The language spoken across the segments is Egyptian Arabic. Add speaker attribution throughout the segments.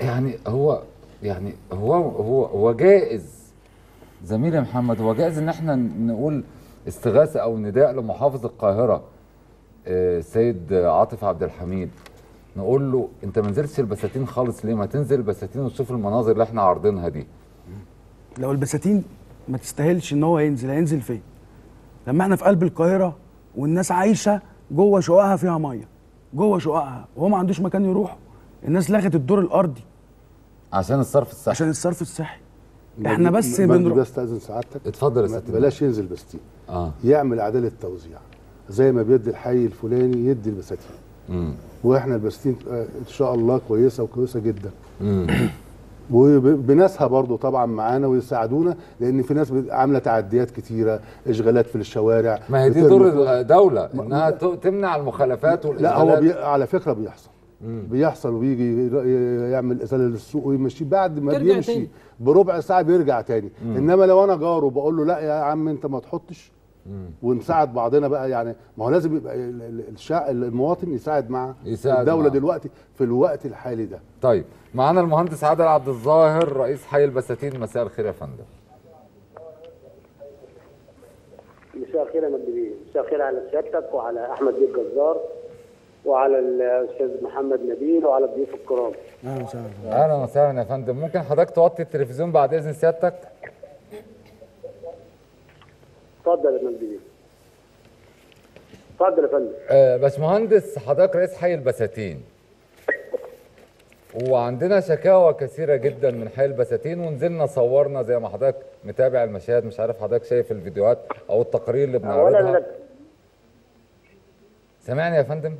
Speaker 1: يعني هو يعني هو هو هو جائز زميلي محمد هو جائز ان احنا نقول استغاثه او نداء لمحافظ القاهره آه، السيد عاطف عبد الحميد نقول له انت ما نزلتش البساتين خالص ليه ما تنزل البساتين وتشوف المناظر اللي احنا عارضينها دي
Speaker 2: لو البساتين ما تستاهلش ان هو ينزل هينزل فين لما احنا في قلب القاهره والناس عايشه جوه شققها فيها ميه جوه شققها وهو ما عندوش مكان يروح الناس لغت الدور الارضي
Speaker 1: عشان الصرف الصحي
Speaker 2: عشان الصرف الصحي احنا بس
Speaker 3: بنروح
Speaker 2: بنروح
Speaker 3: بستاذن سعادتك
Speaker 1: اتفضل يا
Speaker 3: ما-
Speaker 1: ستي
Speaker 3: بلاش ينزل بستين
Speaker 1: اه
Speaker 3: يعمل عداله توزيع زي ما بيدي الحي الفلاني يدي البساتين
Speaker 1: امم
Speaker 3: واحنا البساتين آه، ان شاء الله كويسه وكويسه جدا
Speaker 1: امم
Speaker 3: وبناسها برضو طبعا معانا ويساعدونا لان في ناس بت- عامله تعديات كتيره اشغالات في الشوارع
Speaker 1: ما هي دي
Speaker 3: بترمي
Speaker 1: دور
Speaker 3: فوق-
Speaker 1: الدوله انها ت- تمنع المخالفات
Speaker 3: لا هو
Speaker 1: والإشغالات.
Speaker 3: بي... على فكره بيحصل بيحصل ويجي ي- يعمل ازاله للسوق ويمشي بعد ما
Speaker 4: ترجع
Speaker 3: بيمشي
Speaker 4: تاني.
Speaker 3: بربع ساعه بيرجع تاني انما لو انا جاره بقول له لا يا عم انت ما تحطش ونساعد بعضنا بقى يعني ما هو لازم يبقى ال- ال- الشع... المواطن يساعد مع
Speaker 1: يساعد
Speaker 3: الدوله
Speaker 1: معه.
Speaker 3: دلوقتي في الوقت الحالي ده
Speaker 1: طيب معانا المهندس عادل عبد الظاهر رئيس حي البساتين مساء الخير يا فندم
Speaker 5: مساء الخير يا مجدي بيه مساء الخير على سيادتك وعلى احمد بيه الجزار وعلى الاستاذ محمد نبيل وعلى الضيوف الكرام
Speaker 2: اهلا وسهلا
Speaker 1: اهلا وسهلا يا فندم ممكن حضرتك توطي التلفزيون بعد اذن سيادتك
Speaker 5: اتفضل يا مجدي بيه اتفضل يا فندم
Speaker 1: آه باشمهندس حضرتك رئيس حي البساتين وعندنا شكاوى كثيره جدا من حي البساتين ونزلنا صورنا زي ما حضرتك متابع المشاهد مش عارف حضرتك شايف الفيديوهات او التقارير اللي
Speaker 5: اولا
Speaker 1: بنعرضها
Speaker 5: لك
Speaker 1: سامعني يا فندم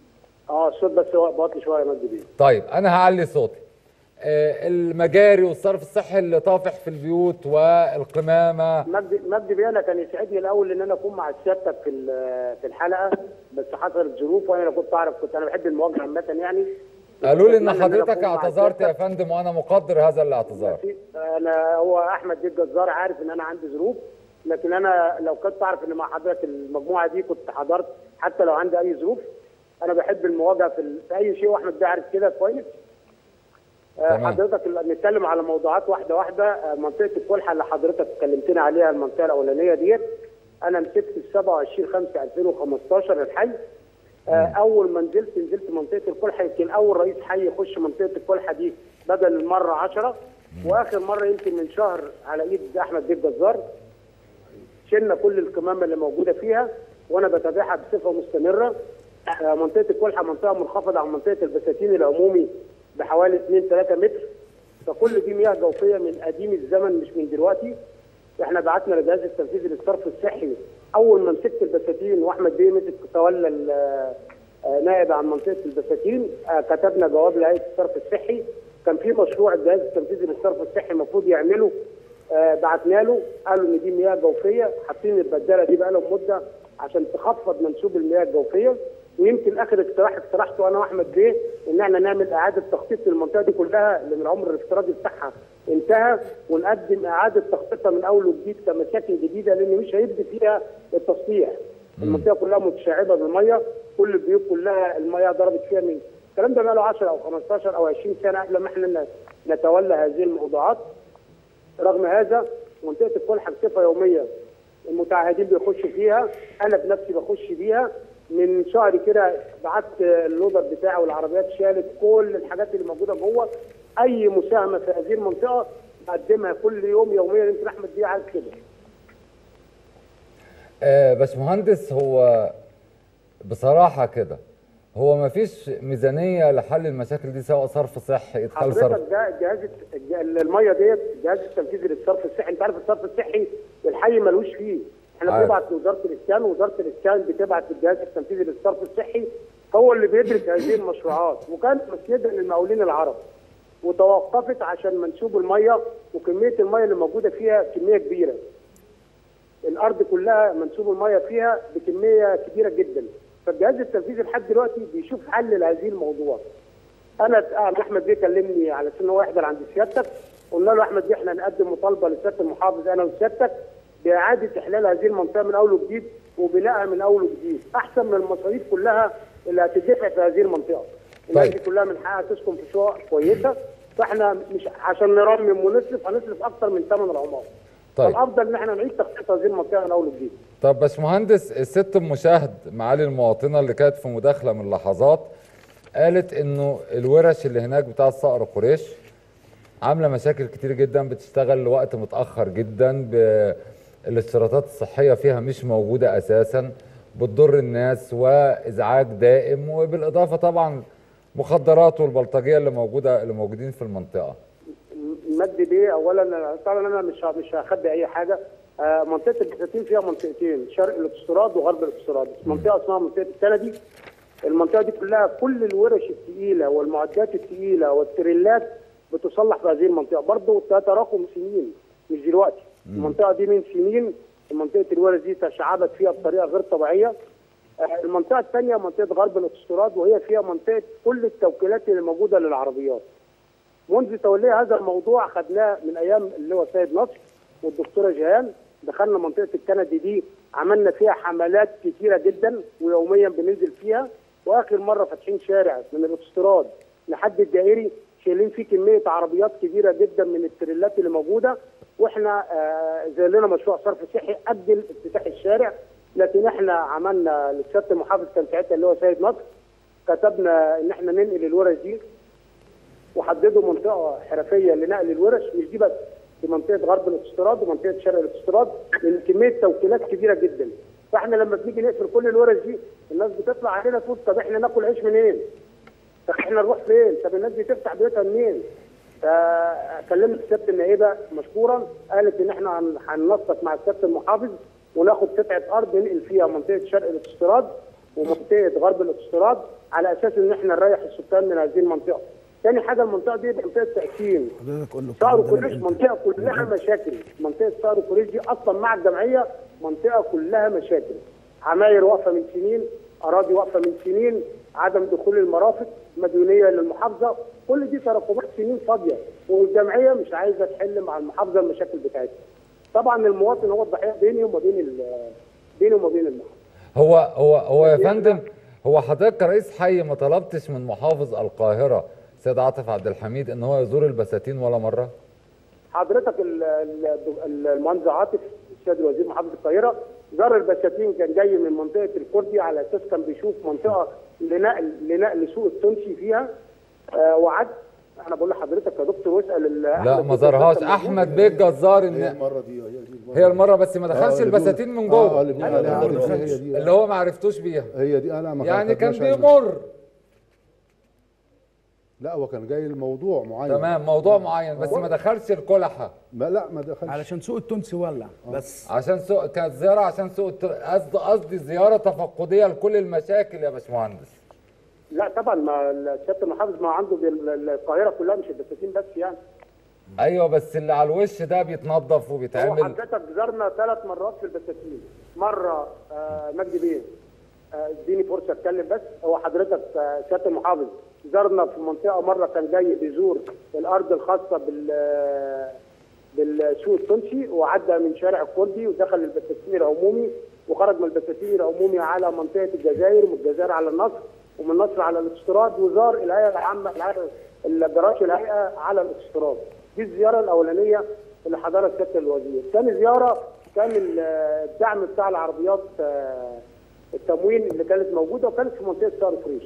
Speaker 5: اه الصوت بس باطي شويه يا مجدي بيه
Speaker 1: طيب انا هعلي صوتي آه المجاري والصرف الصحي اللي طافح في البيوت والقمامه
Speaker 5: مجدي مجدي بيه انا كان يسعدني الاول ان انا اكون مع سيادتك في ال- في الحلقه بس حصلت ظروف وانا لو كنت اعرف كنت انا بحب المواجهه عامه يعني
Speaker 1: قالوا لي ان
Speaker 5: أتمنى أنا
Speaker 1: حضرتك
Speaker 5: أكون مع
Speaker 1: اعتذرت يا
Speaker 5: سيادتك.
Speaker 1: فندم وانا مقدر هذا الاعتذار
Speaker 5: انا هو احمد بيه الجزار عارف ان انا عندي ظروف لكن انا لو كنت اعرف ان مع حضرتك المجموعه دي كنت حضرت حتى لو عندي اي ظروف انا بحب المواجهه في, ال- في اي شيء واحمد بيه عارف كده كويس آه،
Speaker 1: تمام.
Speaker 5: حضرتك ال- نتكلم على موضوعات واحده واحده آه، منطقه الكلحه اللي حضرتك اتكلمتنا عليها المنطقه الاولانيه ديت انا مسكت في 27 5 2015 الحي آه، اول ما نزلت نزلت منطقه الكلحه يمكن اول رئيس حي يخش منطقه الكلحه دي بدل المره 10 واخر مره يمكن من شهر على ايد احمد بيه الجزار شلنا كل القمامه اللي موجوده فيها وانا بتابعها بصفه مستمره آه، منطقه الكلحه منطقه منخفضه عن منطقه البساتين العمومي بحوالي 2 3 متر فكل دي مياه جوفيه من قديم الزمن مش من دلوقتي احنا بعتنا للجهاز التنفيذي للصرف الصحي اول ما مسكت البساتين واحمد بيه مسك تولى ال- آه، نائب عن منطقه البساتين آه، كتبنا جواب لهيئه الصرف الصحي كان في مشروع الجهاز التنفيذي للصرف الصحي المفروض يعمله آه، بعتنا له قالوا ان دي مياه جوفيه حاطين البداله دي بقى لهم مده عشان تخفض منسوب المياه الجوفيه ويمكن اخر اقتراح اقترحته انا واحمد بيه ان احنا نعمل اعاده تخطيط للمنطقه دي كلها لان العمر الافتراضي بتاعها انتهى ونقدم اعاده تخطيطها من اول وجديد كمساكن جديده لان مش هيبدي فيها التصليح المنطقه كلها متشعبه بالميه كل البيوت كلها الميه ضربت فيها من الكلام ده بقى له 10 او 15 او 20 سنه قبل ما احنا ن- نتولى هذه الموضوعات رغم هذا منطقه الكلحه بصفه يوميه المتعهدين بيخشوا فيها انا بنفسي بخش بيها من شهر كده بعت اللودر بتاعي والعربيات شالت كل الحاجات اللي موجوده جوه اي مساهمه في هذه المنطقه بقدمها كل يوم يوميا يمكن احمد دي عايز كده
Speaker 1: آه باشمهندس هو بصراحه كده هو ما فيش ميزانيه لحل المشاكل دي سواء صرف صحي ادخال صرف
Speaker 5: حضرتك ده جهاز الج- الميه ديت الجهاز التنفيذي للصرف الصحي انت عارف الصرف الصحي الحي ملوش فيه احنا
Speaker 1: عارف.
Speaker 5: بنبعت لوزاره الاسكان ووزاره الاسكان بتبعت للجهاز التنفيذي للصرف الصحي هو اللي بيدرس هذه المشروعات وكان مسندا للمقاولين العرب وتوقفت عشان منسوب الميه وكميه الميه اللي موجوده فيها كميه كبيره الارض كلها منسوب الميه فيها بكميه كبيره جدا فالجهاز التنفيذي لحد دلوقتي بيشوف حل لهذه الموضوع انا آه، احمد بيه كلمني على سن هو يحضر عند سيادتك قلنا له احمد بيه احنا هنقدم مطالبه لسياده المحافظ انا وسيادتك باعاده احلال هذه المنطقه من اول وجديد وبنائها من اول وجديد احسن من المصاريف كلها اللي هتدفع في هذه المنطقه الناس
Speaker 1: طيب.
Speaker 5: دي كلها من حقها تسكن في شقق كويسه فاحنا مش عشان نرمم ونصرف هنصرف اكتر من ثمن العماره
Speaker 1: طيب.
Speaker 5: فالافضل ان احنا نعيد تخطيط هذه المنطقه من اول وجديد
Speaker 1: طب باشمهندس الست المشاهد معالي المواطنه اللي كانت في مداخله من لحظات قالت انه الورش اللي هناك بتاع صقر قريش عامله مشاكل كتير جدا بتشتغل لوقت متاخر جدا ب- الاشتراطات الصحيه فيها مش موجوده اساسا بتضر الناس وازعاج دائم وبالاضافه طبعا مخدرات والبلطجيه اللي موجوده اللي موجودين في المنطقه
Speaker 5: مجدي بيه اولا طبعا انا مش مش هخبي اي حاجه آه، منطقه البساتين فيها منطقتين شرق الاكستراد وغرب الاكستراد منطقه اسمها منطقه الكندي المنطقه دي كلها كل الورش الثقيله والمعدات الثقيله والتريلات بتصلح في هذه المنطقه برضه ده تراكم سنين مش دلوقتي المنطقه دي من سنين منطقه الورش دي تشعبت فيها بطريقه غير طبيعيه آه، المنطقه الثانيه منطقه غرب الاكستراد وهي فيها منطقه كل التوكيلات اللي موجوده للعربيات منذ تولي هذا الموضوع خدناه من ايام اللي هو سيد نصر والدكتوره جيهان دخلنا منطقه الكندي دي عملنا فيها حملات كتيره جدا ويوميا بننزل فيها واخر مره فاتحين شارع من الاكستراد لحد الدائري شايلين فيه كميه عربيات كبيره جدا من التريلات اللي موجوده واحنا آه زي لنا مشروع صرف صحي قبل افتتاح الشارع لكن احنا عملنا للسياده المحافظ كان ساعتها اللي هو سيد نصر كتبنا ان احنا ننقل الورش دي وحددوا منطقه حرفيه لنقل الورش مش دي بس في منطقه غرب الاكستراد ومنطقه شرق الاكستراد لان كميه توكيلات كبيره جدا فاحنا لما بنيجي نقفل كل الورش دي الناس بتطلع علينا تقول طب احنا ناكل عيش منين؟ طب احنا نروح فين؟ طب الناس دي تفتح بيوتها منين؟ فكلمت سياده النائبه مشكورا قالت ان احنا هن- هننسق مع سياده المحافظ وناخد قطعه ارض ننقل فيها منطقه شرق الاكستراد ومنطقه غرب الاكستراد على اساس ان احنا نريح السكان من هذه المنطقه. تاني حاجه المنطقه دي منطقه تقسيم
Speaker 2: حضرتك قول له
Speaker 5: صقر
Speaker 2: الكلام ده من
Speaker 5: قريش
Speaker 2: إمتى؟
Speaker 5: منطقه كلها مشاكل منطقه صقر قريش دي اصلا مع الجمعيه منطقه كلها مشاكل عماير واقفه من سنين اراضي واقفه من سنين عدم دخول المرافق مديونيه للمحافظه كل دي تراكمات سنين فاضيه والجمعيه مش عايزه تحل مع المحافظه المشاكل بتاعتها طبعا المواطن هو الضحيه بيني وما بين ال- بيني وما بين المحافظه
Speaker 1: هو هو هو يا فندم هو حضرتك كرئيس حي ما طلبتش من محافظ القاهره سيد عاطف عبد الحميد ان هو يزور البساتين ولا مره؟
Speaker 5: حضرتك ال- ال- ال- المهندس عاطف السيد الوزير محافظه القاهره زار البساتين كان جاي من منطقه الكردي على اساس كان بيشوف منطقه لنقل لنقل سوق التونسي فيها آه وعد انا بقول لحضرتك يا دكتور واسال ال-
Speaker 1: لا
Speaker 5: أحمد
Speaker 1: ما
Speaker 5: بيه
Speaker 1: زارهاش
Speaker 5: الدكتور
Speaker 1: احمد بيه الجزار
Speaker 3: هي
Speaker 1: ان
Speaker 3: المره دي هي دي المرة
Speaker 1: هي المره بس ما
Speaker 3: آه،
Speaker 1: دخلش
Speaker 3: اللي بيقول-
Speaker 1: البساتين من
Speaker 3: اه
Speaker 1: جوه
Speaker 3: اللي بيقول عليها عارف هي دي
Speaker 1: اللي هو ما عرفتوش بيها
Speaker 3: هي دي انا ما
Speaker 1: يعني كان
Speaker 3: خدناش عنها.
Speaker 1: بيمر
Speaker 3: لا هو كان جاي الموضوع معين
Speaker 1: تمام موضوع معين بس ما دخلش الكلحه
Speaker 3: ما لا ما دخلش
Speaker 2: علشان سوق التونسي ولع بس
Speaker 1: عشان سوق كانت زياره عشان سوق الت- قصدي قصدي زياره تفقديه لكل المشاكل يا باشمهندس
Speaker 5: لا طبعا ما سياده المحافظ ما عنده بال- ال- القاهره كلها مش البساتين بس يعني
Speaker 1: ايوه بس اللي على الوش ده بيتنظف
Speaker 5: هو
Speaker 1: وبيتعمل
Speaker 5: حضرتك زارنا ثلاث مرات في البساتين مره آه مجدي بيه آه، اديني فرصه اتكلم بس هو حضرتك آه، سياده المحافظ زارنا في منطقه مره كان جاي بيزور الارض الخاصه بال آه، بالسوق التونسي وعدى من شارع الكردي ودخل البساتين العمومي وخرج من البساتين العمومي على منطقه الجزائر ومن الجزائر على النصر ومن النصر على الاكستراد وزار الهيئه العامه الهيئه الجراج الهيئه على الاكستراد دي الزياره الاولانيه اللي حضرها سياده الوزير ثاني زياره كان ال- الدعم بتاع العربيات آه، التموين اللي كانت موجوده وكانت في منطقه سعر فريش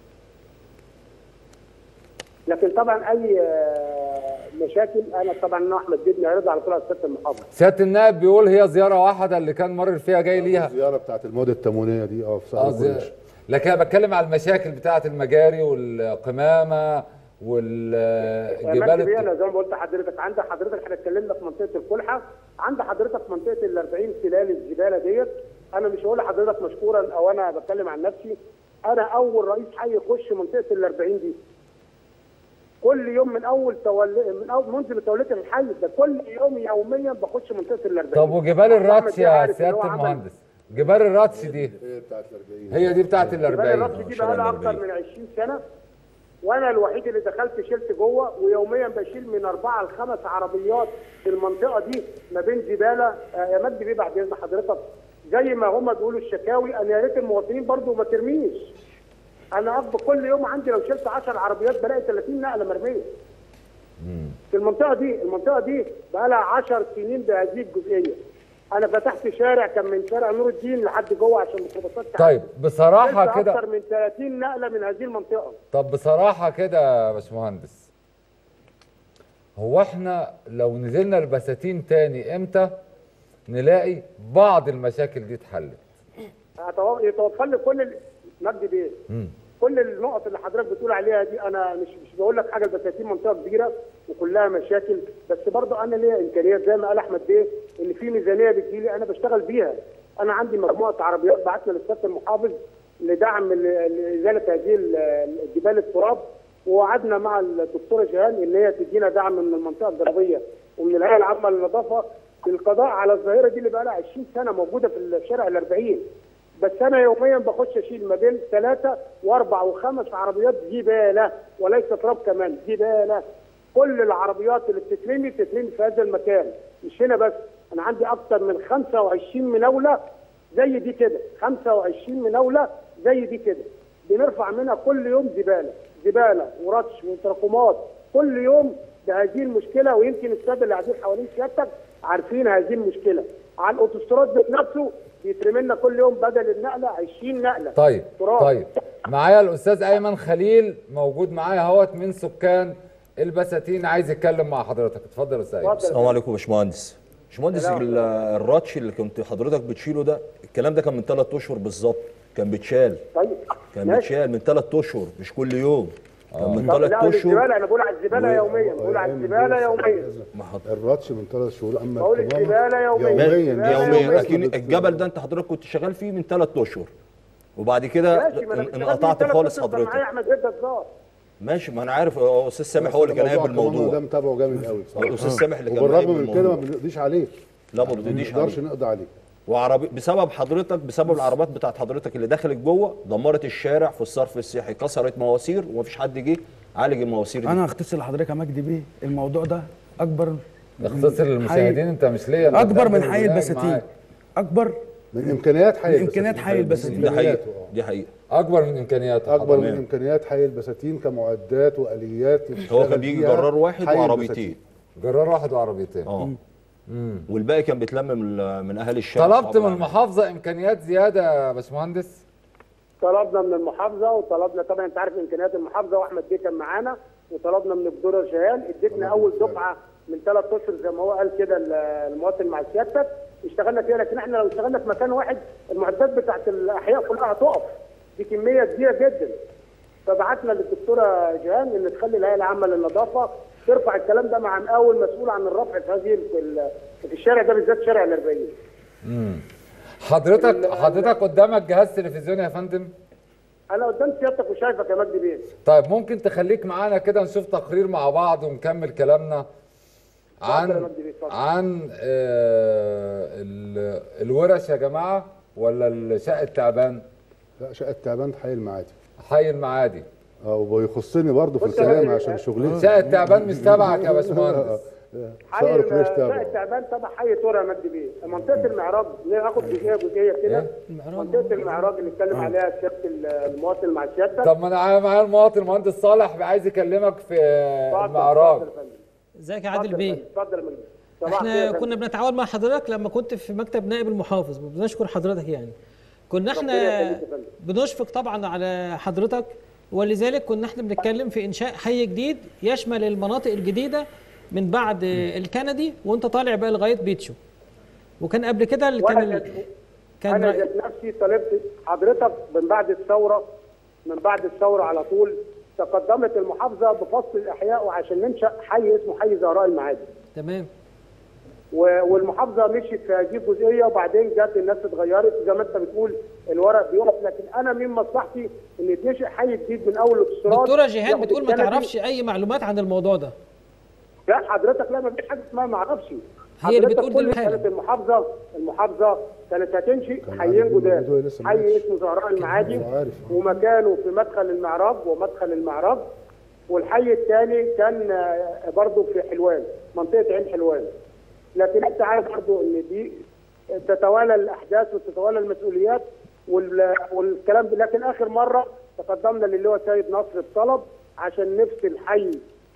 Speaker 5: لكن طبعا اي آه، مشاكل انا طبعا انا احمد جدني هيرد على طول على سياده المحافظ
Speaker 1: سياده النائب بيقول هي زياره واحده اللي كان مرر فيها جاي ليها
Speaker 3: الزياره بتاعت المواد التموينيه دي اه في
Speaker 1: اه
Speaker 3: سعر
Speaker 1: زي...
Speaker 3: كوريش
Speaker 1: لكن انا بتكلم على المشاكل بتاعه المجاري والقمامه
Speaker 5: مجدي بيه
Speaker 1: والجبال
Speaker 5: انا زي ما قلت لحضرتك عند حضرتك احنا اتكلمنا في منطقه الكلحه عند حضرتك منطقه ال 40 سلال الزباله ديت انا مش هقول لحضرتك مشكورا او انا بتكلم عن نفسي انا اول رئيس حي يخش منطقه ال 40 دي كل يوم من اول تولي من اول منذ ما توليت الحي ده كل يوم يوميا بخش منطقه ال 40
Speaker 1: طب وجبال الراتش
Speaker 5: أحمد
Speaker 1: يا
Speaker 5: عارف إن هو
Speaker 1: سياده
Speaker 5: عمل-
Speaker 1: المهندس جبال الراتش دي
Speaker 3: هي بتاعت ال 40
Speaker 1: هي دي بتاعه ال
Speaker 5: جبال
Speaker 1: 40
Speaker 5: الرش دي بقى لها اكتر من 20 سنه وانا الوحيد اللي دخلت شلت جوه ويوميا بشيل من اربعه لخمس عربيات في المنطقه دي ما بين زباله آه، يا مجدي بيه بعد اذن حضرتك زي ما هم بيقولوا الشكاوي انا يا ريت المواطنين برضو ما ترميش انا اكبر كل يوم عندي لو شلت 10 عربيات بلاقي 30 نقله مرميه في المنطقه دي المنطقه دي بقى لها 10 سنين بهذه الجزئيه انا فتحت شارع كان من شارع نور الدين لحد جوه عشان الميكروباصات تعدي.
Speaker 1: طيب بصراحه
Speaker 5: نزلت
Speaker 1: كده
Speaker 5: اكتر من 30 نقله من هذه المنطقه
Speaker 1: طب بصراحة كده يا باشمهندس هو احنا لو نزلنا البساتين تاني امتى نلاقي بعض المشاكل دي اتحلت
Speaker 5: هتو- يتوفر لي كل ال- مجدي بيه كل النقط اللي حضرتك بتقول عليها دي انا مش مش بقول لك حاجه البساتين منطقه كبيره وكلها مشاكل بس برضه انا ليا امكانيات زي ما قال احمد بيه ان في ميزانيه بتجيلي انا بشتغل بيها انا عندي مجموعه عربيات بعتنا للسياده المحافظ لدعم ل- لازاله هذه ال- الجبال التراب ووعدنا مع الدكتوره جيهان ان هي تدينا دعم من المنطقه الجنوبيه ومن الهيئه العامه للنظافه للقضاء على الظاهره دي اللي بقى لها 20 سنه موجوده في الشارع ال 40 بس انا يوميا بخش اشيل ما بين ثلاثه واربع وخمس عربيات زباله وليس تراب كمان زباله كل العربيات اللي بتترمي بتترمي في هذا المكان مش هنا بس انا عندي اكثر من 25 مناوله زي دي كده 25 مناوله زي دي كده بنرفع منها كل يوم زباله زباله ورطش وتراكمات كل يوم بهذه المشكله ويمكن الساده اللي قاعدين حوالين سيادتك عارفين هذه المشكله على الاوتوستراد ذات نفسه بيترمي لنا كل يوم بدل النقله 20 نقله
Speaker 1: طيب
Speaker 5: تراب.
Speaker 1: طيب معايا الاستاذ ايمن خليل موجود معايا اهوت من سكان البساتين عايز يتكلم مع حضرتك اتفضل يا استاذ ايمن
Speaker 5: اتفضل.
Speaker 4: السلام عليكم يا باشمهندس باشمهندس
Speaker 5: سلام.
Speaker 4: ال- الراتش اللي كنت حضرتك بتشيله ده الكلام ده كان من ثلاث اشهر بالظبط كان بيتشال
Speaker 5: طيب
Speaker 4: كان
Speaker 5: ماشي.
Speaker 4: بيتشال من ثلاث اشهر مش كل يوم كان من
Speaker 5: طب
Speaker 4: ثلاث
Speaker 5: لا
Speaker 4: اشهر
Speaker 5: الزباله انا بقول على الزباله يوميا بقول على الزباله يوميا
Speaker 4: ما حط-
Speaker 3: الراتش من ثلاث شهور اما
Speaker 5: بقول
Speaker 3: الكمامة
Speaker 5: الزبالة يوميا.
Speaker 3: يوميا
Speaker 5: الزبالة
Speaker 4: يوميا
Speaker 5: يوميا.
Speaker 4: لكن الجبل ده انت حضرتك كنت شغال فيه من ثلاث اشهر وبعد كده
Speaker 5: ماشي ما انا
Speaker 4: ان-
Speaker 5: بشتغل
Speaker 4: انقطعت
Speaker 5: فيه
Speaker 4: خالص
Speaker 5: ثلاث أشهر، كان معايا
Speaker 4: حضرتك
Speaker 5: احمد رضا الزار
Speaker 4: ماشي ما انا عارف اه، استاذ سامح هو اللي كان قايم
Speaker 3: موضوع الكمامة ده
Speaker 4: بالموضوع
Speaker 3: متابعه جامد قوي بصراحه
Speaker 4: الاستاذ سامح اللي كان قايم
Speaker 3: وبالرغم من كده ما
Speaker 4: بالموضوع
Speaker 3: بنقضيش عليه
Speaker 4: لا ما
Speaker 3: ما
Speaker 4: بتديش
Speaker 3: نقدرش
Speaker 4: عليه
Speaker 3: نقضي عليه
Speaker 4: وعربي بسبب حضرتك بسبب العربيات بتاعت حضرتك اللي دخلت جوه دمرت الشارع في الصرف الصحي كسرت مواسير ومفيش حد جه عالج المواسير دي
Speaker 2: انا هختصر لحضرتك يا مجدي بيه الموضوع ده اكبر
Speaker 1: اختصر
Speaker 2: من
Speaker 1: للمشاهدين انت مش ليا أنت
Speaker 2: اكبر من
Speaker 1: بتعمل
Speaker 2: حي
Speaker 1: الولاية
Speaker 2: البساتين
Speaker 1: معاك.
Speaker 2: اكبر
Speaker 3: من امكانيات حي
Speaker 2: من
Speaker 3: البساتين.
Speaker 2: إمكانيات حي البساتين.
Speaker 4: دي حقيقه
Speaker 3: إمكانياته، آه.
Speaker 4: دي حقيقه
Speaker 1: اكبر من امكانياته
Speaker 3: اكبر من
Speaker 4: تمام.
Speaker 3: امكانيات حي البساتين كمعدات واليات
Speaker 4: هو
Speaker 3: يشتغل
Speaker 4: كان بيجي
Speaker 3: فيها
Speaker 4: جرار واحد
Speaker 3: حي
Speaker 4: وعربيتين
Speaker 3: البساتين.
Speaker 1: جرار واحد وعربيتين
Speaker 4: اه والباقي كان بيتلم من من اهالي الشارع
Speaker 1: طلبت
Speaker 4: صحاب
Speaker 1: من
Speaker 4: العمل.
Speaker 1: المحافظه امكانيات زياده يا باشمهندس
Speaker 5: طلبنا من المحافظه وطلبنا طبعا انت عارف امكانيات المحافظه واحمد بيه كان معانا وطلبنا من الدكتوره جهال ادتنا اول دفعه من ثلاث اشهر زي ما هو قال كده ال- المواطن مع سيادتك اشتغلنا فيها لكن احنا لو اشتغلنا في مكان واحد المعدات بتاعت الاحياء كلها هتقف دي كميه كبيره جدا فبعتنا للدكتوره جهان ان تخلي الهيئه العامه للنظافه ترفع الكلام ده مع اول مسؤول عن الرفع في هذه ال- في الشارع ده بالذات شارع ال 40
Speaker 1: حضرتك
Speaker 5: ال-
Speaker 1: حضرتك قدامك جهاز تلفزيوني يا فندم
Speaker 5: انا قدام سيادتك وشايفك يا مجدي بيه
Speaker 1: طيب ممكن تخليك معانا كده نشوف تقرير مع بعض ونكمل كلامنا
Speaker 5: اتفضل يا
Speaker 1: عن
Speaker 5: مجدي بيه، اتفضل.
Speaker 1: عن آه ال- الورش يا جماعه ولا الشقه التعبان
Speaker 3: لا شقه تعبان حي المعادي
Speaker 1: حي المعادي
Speaker 3: اه ويخصني برضه في
Speaker 5: بص يا
Speaker 3: الكلام
Speaker 5: راجل،
Speaker 3: عشان شغلتي
Speaker 1: شقه التعبان مش تبعك يا باشمهندس
Speaker 5: حي
Speaker 3: صقر كريش
Speaker 5: شقه
Speaker 3: تابع
Speaker 5: التعبان تبع حي تورا يا مجدي بيه منطقه المعراج ناخد جزئيه جزئيه كده منطقه المعراج اللي اتكلم عليها سياده المواطن مع سيادتك
Speaker 1: طب ما انا معايا المواطن المهندس صالح عايز يكلمك في
Speaker 5: اتفضل،
Speaker 1: المعراج
Speaker 5: اتفضل يا فندم.
Speaker 6: ازيك يا عادل
Speaker 5: اتفضل
Speaker 6: بيه
Speaker 5: يا فندم، اتفضل يا مجدي صباح الخير يا
Speaker 6: احنا
Speaker 5: فندم.
Speaker 6: كنا بنتعاون مع حضرتك لما كنت في مكتب نائب المحافظ بنشكر حضرتك يعني كنا
Speaker 5: ربنا
Speaker 6: احنا
Speaker 5: يخليك يا فندم.
Speaker 6: بنشفق طبعا على حضرتك ولذلك كنا احنا بنتكلم في انشاء حي جديد يشمل المناطق الجديده من بعد الكندي وانت طالع بقى لغايه بيتشو وكان قبل كده اللي كان
Speaker 5: وانا
Speaker 6: ال- كان
Speaker 5: انا
Speaker 6: رأي-
Speaker 5: ذات نفسي طلبت حضرتك من بعد الثوره من بعد الثوره على طول تقدمت المحافظه بفصل الاحياء وعشان ننشا حي اسمه حي زهراء المعادي
Speaker 6: تمام
Speaker 5: و- والمحافظه مشيت في هذه الجزئيه وبعدين جت الناس اتغيرت زي ما انت بتقول الورق بيقف لكن انا من مصلحتي ان يتنشئ حي جديد من اول الاتصالات
Speaker 6: دكتوره جيهان
Speaker 5: ياخد
Speaker 6: بتقول ما
Speaker 5: الكندي.
Speaker 6: تعرفش اي معلومات عن الموضوع ده
Speaker 5: لا حضرتك لا ما فيش حاجه اسمها ما اعرفش
Speaker 6: هي اللي
Speaker 5: حضرتك
Speaker 6: بتقول
Speaker 5: كل
Speaker 6: دلوقتي.
Speaker 5: كانت المحافظه المحافظه كانت هتنشئ
Speaker 3: كان
Speaker 5: حيين
Speaker 3: عارف الموضوع
Speaker 5: جداد
Speaker 3: لسه ما
Speaker 5: حي
Speaker 3: عرفش.
Speaker 5: اسمه زهراء المعادي
Speaker 3: هو عارف.
Speaker 5: ومكانه في مدخل المعراج ومدخل المعراج والحي الثاني كان آه، برضه في حلوان منطقه عين حلوان لكن انت عارف برضه ان دي تتوالى الاحداث وتتوالى المسؤوليات وال- والكلام ده لكن اخر مره تقدمنا للواء سيد نصر بطلب عشان نفصل حي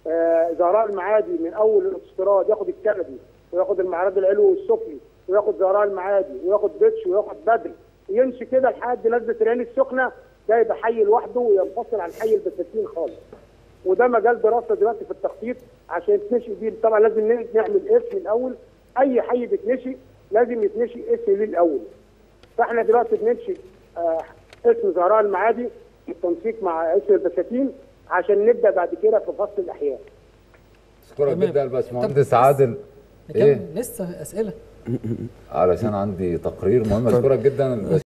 Speaker 5: آه، زهراء المعادي من اول الاستيراد ياخد الكندي وياخد المعرض العلوي والسفلي وياخد زهراء المعادي وياخد بيتش وياخد بدر يمشي كده لحد نزله العين السخنه ده يبقى حي لوحده وينفصل عن حي البساتين خالص وده مجال دراسه دلوقتي في التخطيط عشان يتنشئ بيه طبعا لازم نعمل اسم الاول اي حي بيتنشئ لازم يتنشئ اسم ليه الاول فاحنا دلوقتي بننشئ آه، اسم زهراء المعادي بالتنسيق مع اسم البساتين عشان نبدا بعد كده في فصل الاحياء
Speaker 1: اشكرك
Speaker 6: تمام.
Speaker 1: جدا يا باشمهندس عادل ايه
Speaker 6: نكمل لسه اسئله
Speaker 1: علشان عندي تقرير مهم اشكرك جدا